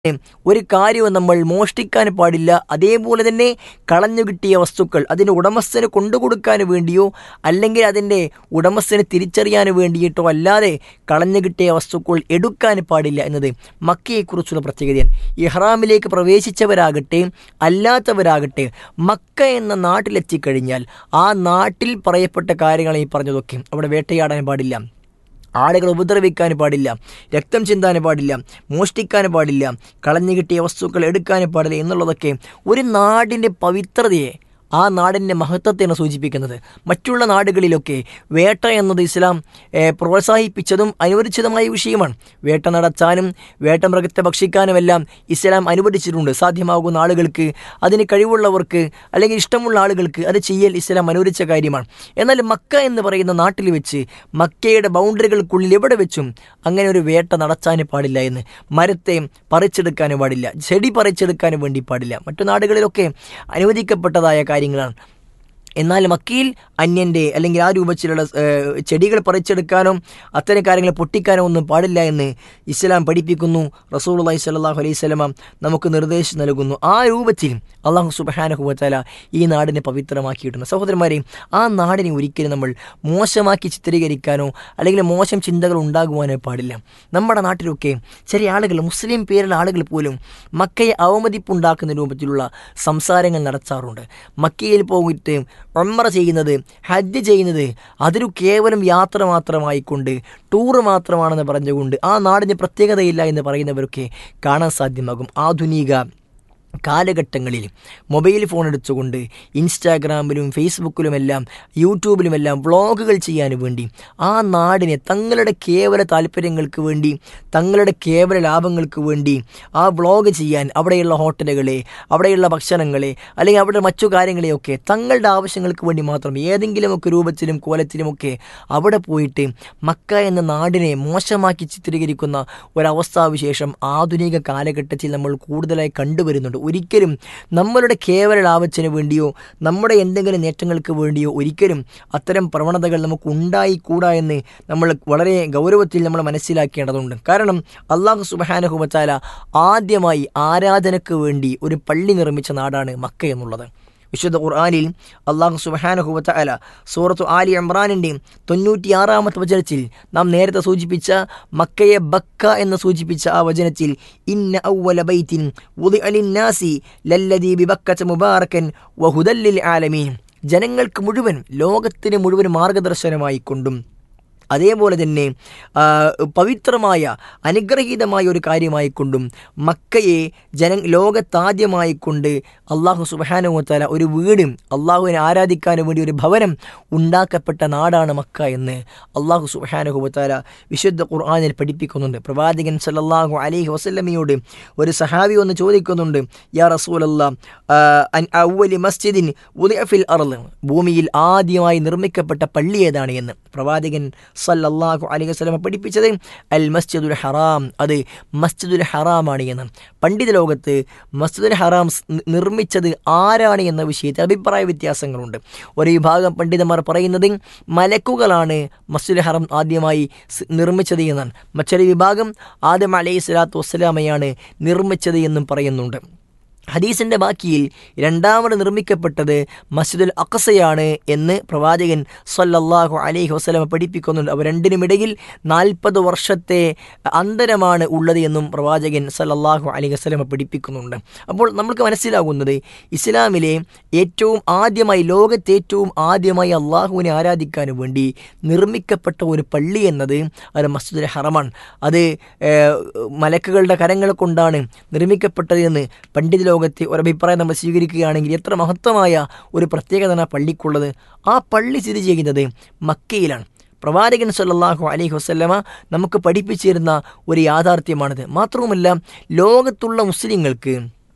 ഒരു കാര്യവും നമ്മൾ മോഷ്ടിക്കാൻ പാടില്ല അതേപോലെ തന്നെ കളഞ്ഞു കിട്ടിയ വസ്തുക്കൾ അതിൻ്റെ ഉടമസ്ഥന് കൊണ്ടുകൊടുക്കാൻ വേണ്ടിയോ അല്ലെങ്കിൽ അതിൻ്റെ ഉടമസ്ഥന് തിരിച്ചറിയാൻ വേണ്ടിയിട്ടോ അല്ലാതെ കളഞ്ഞു കിട്ടിയ വസ്തുക്കൾ എടുക്കാൻ പാടില്ല എന്നത് മക്കയെക്കുറിച്ചുള്ള പ്രത്യേകതയാണ് ഇഹ്റാമിലേക്ക് പ്രവേശിച്ചവരാകട്ടെ അല്ലാത്തവരാകട്ടെ മക്ക എന്ന നാട്ടിലെത്തിക്കഴിഞ്ഞാൽ ആ നാട്ടിൽ പറയപ്പെട്ട കാര്യങ്ങൾ ഈ പറഞ്ഞതൊക്കെ അവിടെ വേട്ടയാടാൻ പാടില്ല ആളുകൾ ഉപദ്രവിക്കാൻ പാടില്ല രക്തം ചിന്താൻ പാടില്ല മോഷ്ടിക്കാൻ പാടില്ല കളഞ്ഞു കിട്ടിയ വസ്തുക്കൾ എടുക്കാൻ പാടില്ല എന്നുള്ളതൊക്കെ ഒരു നാടിൻ്റെ പവിത്രതയെ ആ നാടിൻ്റെ മഹത്വത്തെയാണ് സൂചിപ്പിക്കുന്നത് മറ്റുള്ള നാടുകളിലൊക്കെ വേട്ട എന്നത് ഇസ്ലാം ഏഹ്, പ്രോത്സാഹിപ്പിച്ചതും അനുവദിച്ചതുമായ വിഷയമാണ് വേട്ട നടത്താനും വേട്ട മൃഗത്തെ ഭക്ഷിക്കാനുമെല്ലാം ഇസ്ലാം അനുവദിച്ചിട്ടുണ്ട് സാധ്യമാകുന്ന ആളുകൾക്ക് അതിന് കഴിവുള്ളവർക്ക് അല്ലെങ്കിൽ ഇഷ്ടമുള്ള ആളുകൾക്ക് അത് ചെയ്യൽ ഇസ്ലാം അനുവദിച്ച കാര്യമാണ് എന്നാൽ മക്ക എന്ന് പറയുന്ന നാട്ടിൽ വെച്ച് മക്കയുടെ ബൗണ്ടറികൾക്കുള്ളിൽ എവിടെ വെച്ചും അങ്ങനെ ഒരു വേട്ട നടത്താൻ പാടില്ല എന്ന് മരത്തെ പറിച്ചെടുക്കാനും പാടില്ല ചെടി പറിച്ചെടുക്കാനും വേണ്ടി പാടില്ല മറ്റു നാടുകളിലൊക്കെ അനുവദിക്കപ്പെട്ടതായ കാര്യങ്ങളാണ് എന്നാൽ മക്കയിൽ അന്യൻ്റെ അല്ലെങ്കിൽ ആ രൂപത്തിലുള്ള ഏഹ്, ചെടികൾ പറിച്ചെടുക്കാനോ അത്തരം കാര്യങ്ങൾ പൊട്ടിക്കാനോ ഒന്നും പാടില്ല എന്ന് ഇസ്ലാം പഠിപ്പിക്കുന്നു റസൂൽ അള്ളഹി സ്വല്ലാഹു അലൈഹി സ്വലമ നമുക്ക് നിർദ്ദേശം നൽകുന്നു ആ രൂപത്തിൽ അള്ളാഹു സുബഹാനഹുവല ഈ നാടിനെ പവിത്രമാക്കിയിട്ടുണ്ട് സഹോദരന്മാരെ ആ നാടിനെ ഒരിക്കലും നമ്മൾ മോശമാക്കി ചിത്രീകരിക്കാനോ അല്ലെങ്കിൽ മോശം ചിന്തകൾ ഉണ്ടാകുവാനോ പാടില്ല നമ്മുടെ നാട്ടിലൊക്കെ ചെറിയ ആളുകൾ മുസ്ലിം പേരുള്ള ആളുകൾ പോലും മക്കയെ അവമതിപ്പുണ്ടാക്കുന്ന രൂപത്തിലുള്ള സംസാരങ്ങൾ നടത്താറുണ്ട് മക്കയിൽ പോയിട്ട് ഒമ്മറ ചെയ്യുന്നത് ഹജ്ജ് ചെയ്യുന്നത് അതൊരു കേവലം യാത്ര മാത്രമായിക്കൊണ്ട് ടൂറ് മാത്രമാണെന്ന് പറഞ്ഞുകൊണ്ട് ആ നാടിന് പ്രത്യേകതയില്ല എന്ന് പറയുന്നവരൊക്കെ കാണാൻ സാധ്യമാകും ആധുനിക കാലഘട്ടങ്ങളിൽ മൊബൈൽ ഫോൺ എടുത്തുകൊണ്ട് ഇൻസ്റ്റാഗ്രാമിലും ഫേസ്ബുക്കിലുമെല്ലാം യൂട്യൂബിലുമെല്ലാം വ്ളോഗുകൾ ചെയ്യാൻ വേണ്ടി ആ നാടിനെ തങ്ങളുടെ കേവല താല്പര്യങ്ങൾക്ക് വേണ്ടി തങ്ങളുടെ കേവല ലാഭങ്ങൾക്ക് വേണ്ടി ആ വ്ളോഗ് ചെയ്യാൻ അവിടെയുള്ള ഹോട്ടലുകളെ അവിടെയുള്ള ഭക്ഷണങ്ങളെ അല്ലെങ്കിൽ അവിടെ മറ്റു കാര്യങ്ങളെയൊക്കെ തങ്ങളുടെ ആവശ്യങ്ങൾക്ക് വേണ്ടി മാത്രം ഏതെങ്കിലുമൊക്കെ രൂപത്തിലും കോലത്തിലുമൊക്കെ അവിടെ പോയിട്ട് മക്ക എന്ന നാടിനെ മോശമാക്കി ചിത്രീകരിക്കുന്ന ഒരവസ്ഥാവിശേഷം ആധുനിക കാലഘട്ടത്തിൽ നമ്മൾ കൂടുതലായി കണ്ടുവരുന്നുണ്ട് ഒരിക്കലും നമ്മളുടെ കേവല ലാഭത്തിന് വേണ്ടിയോ നമ്മുടെ എന്തെങ്കിലും നേട്ടങ്ങൾക്ക് വേണ്ടിയോ ഒരിക്കലും അത്തരം പ്രവണതകൾ നമുക്ക് ഉണ്ടായിക്കൂടാ എന്ന് നമ്മൾ വളരെ ഗൗരവത്തിൽ നമ്മൾ മനസ്സിലാക്കേണ്ടതുണ്ട് കാരണം അള്ളാഹു സുബാനഹുബത്താല ആദ്യമായി ആരാധനയ്ക്ക് വേണ്ടി ഒരു പള്ളി നിർമ്മിച്ച നാടാണ് മക്ക എന്നുള്ളത് വിശുദ്ധ ഖുർആാനിൽ അള്ളാഹു സുബഹാനുഹുവത്ത അല സൂറത്തു ആലി ഇമ്രാനിൻ്റെ തൊണ്ണൂറ്റിയാറാമത്തെ വചനത്തിൽ നാം നേരത്തെ സൂചിപ്പിച്ച മക്കയെ ബക്ക എന്ന് സൂചിപ്പിച്ച ആ വചനത്തിൽ ഇന്ന ഔവല ബൈത്തിൻ ഉദി അലിന്നാസി ലല്ലദീ ബിബക്കച്ച മുബാറക്കൻ വഹുദല്ലിൽ ആലമീൻ ജനങ്ങൾക്ക് മുഴുവൻ ലോകത്തിന് മുഴുവൻ മാർഗദർശനമായി കൊണ്ടും അതേപോലെ തന്നെ ആ, പവിത്രമായ അനുഗ്രഹീതമായ ഒരു കാര്യമായി കൊണ്ടും മക്കയെ ജന ലോകത്താദ്യമായി കൊണ്ട് അള്ളാഹു സുബാനുവത്താല ഒരു വീട് അള്ളാഹുവിനെ ആരാധിക്കാൻ വേണ്ടി ഒരു ഭവനം ഉണ്ടാക്കപ്പെട്ട നാടാണ് മക്ക എന്ന് അള്ളാഹു സുബാനുഹുവത്താല വിശുദ്ധ ഖുർആാനിൽ പഠിപ്പിക്കുന്നുണ്ട് പ്രവാചകൻ സല്ലല്ലാഹു അലൈഹി വസല്ലമയോട് ഒരു സഹാബി ഒന്ന് ചോദിക്കുന്നുണ്ട് യാ റസൂലല്ലാ ആ, അൻ അവലി മസ്ജിദിൻ ഉദിഅ ഫിൽ അർള് ഭൂമിയിൽ ആദ്യമായി നിർമ്മിക്കപ്പെട്ട പള്ളി ഏതാണ് എന്ന് പ്രവാചകൻ സല്ലല്ലാഹു അലൈഹി വസല്ലമ പഠിപ്പിച്ചത് അൽ മസ്ജിദുൽ ഹറാം അത് മസ്ജിദുൽ ഹറാമാണ് എന്ന് പണ്ഡിത ലോകത്ത് മസ്ജിദുൽ ഹറാം സ് നിർമ്മിച്ചത് ആരാണ് എന്ന വിഷയത്തിൽ അഭിപ്രായ വ്യത്യാസങ്ങളുണ്ട് ഒരു വിഭാഗം പണ്ഡിതന്മാർ പറയുന്നത് മലക്കുകളാണ് മസ്ജിദുൽ ഹറാം ആദ്യമായി സ് നിർമ്മിച്ചത് എന്നാണ് മറ്റൊരു വിഭാഗം ആദം അലൈഹി സ്വലാത്തു വസ്സലാമയാണ് നിർമ്മിച്ചത് എന്നും പറയുന്നുണ്ട് ഹദീസിൻ്റെ ബാക്കിയിൽ രണ്ടാമത് നിർമ്മിക്കപ്പെട്ടത് മസ്ജിദുൽ അഖസയാണ് എന്ന് പ്രവാചകൻ സല്ലല്ലാഹു അലൈഹി വസല്ലമ പഠിപ്പിക്കുന്നുണ്ട് അവ രണ്ടിനുമിടയിൽ നാൽപ്പത് വർഷത്തെ അന്തരമാണ് ഉള്ളത് എന്നും പ്രവാചകൻ സല്ലല്ലാഹു അലൈഹി വസല്ലമ പഠിപ്പിക്കുന്നുണ്ട് അപ്പോൾ നമുക്ക് മനസ്സിലാകുന്നത് ഇസ്ലാമിലെ ഏറ്റവും ആദ്യമായി ലോകത്തെ ഏറ്റവും ആദ്യമായി അള്ളാഹുവിനെ ആരാധിക്കാൻ വേണ്ടി നിർമ്മിക്കപ്പെട്ട ഒരു പള്ളി എന്നത് അത് മസ്ജിദുൽ ഹറമാണ് അത് ഏഹ്, മലക്കുകളുടെ കരങ്ങൾ കൊണ്ടാണ് നിർമ്മിക്കപ്പെട്ടത് എന്ന് പണ്ഡിത ലോകത്തെ ഒരഭിപ്രായം നമ്മൾ സ്വീകരിക്കുകയാണെങ്കിൽ എത്ര മഹത്വമായ ഒരു പ്രത്യേകതയാണ് ആ പള്ളിക്കുള്ളത് ആ പള്ളി സ്ഥിതി ചെയ്യുന്നത് മക്കയിലാണ് പ്രവാചകൻ സല്ലല്ലാഹു അലൈഹി വസല്ലമ നമുക്ക് പഠിപ്പിച്ചിരുന്ന ഒരു യാഥാർത്ഥ്യമാണിത് മാത്രവുമല്ല ലോകത്തുള്ള മുസ്ലിങ്ങൾക്ക്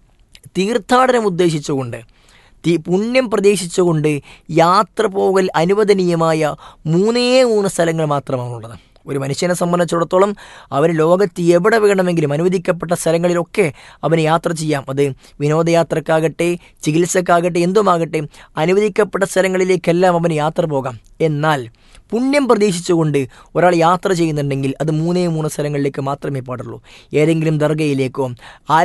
തീർത്ഥാടനം ഉദ്ദേശിച്ചുകൊണ്ട് തി- പുണ്യം പ്രതീക്ഷിച്ചുകൊണ്ട് യാത്ര പോകൽ അനുവദനീയമായ മൂന്നേ മൂന്ന് സ്ഥലങ്ങൾ മാത്രമാണുള്ളത് ഒരു മനുഷ്യനെ സംബന്ധിച്ചിടത്തോളം അവന് ലോകത്ത് എവിടെ വേണമെങ്കിലും അനുവദിക്കപ്പെട്ട സ്ഥലങ്ങളിലൊക്കെ അവന് യാത്ര ചെയ്യാം അത് വിനോദയാത്രക്കാകട്ടെ ചികിത്സക്കാകട്ടെ എന്തുമാകട്ടെ അനുവദിക്കപ്പെട്ട സ്ഥലങ്ങളിലേക്കെല്ലാം അവന് യാത്ര പോകാം എന്നാൽ പുണ്യം പ്രതീക്ഷിച്ചുകൊണ്ട് ഒരാൾ യാത്ര ചെയ്യുന്നുണ്ടെങ്കിൽ അത് മൂന്നേ മൂന്ന് സ്ഥലങ്ങളിലേക്ക് മാത്രമേ പാടുള്ളൂ ഏതെങ്കിലും ദർഗയിലേക്കോ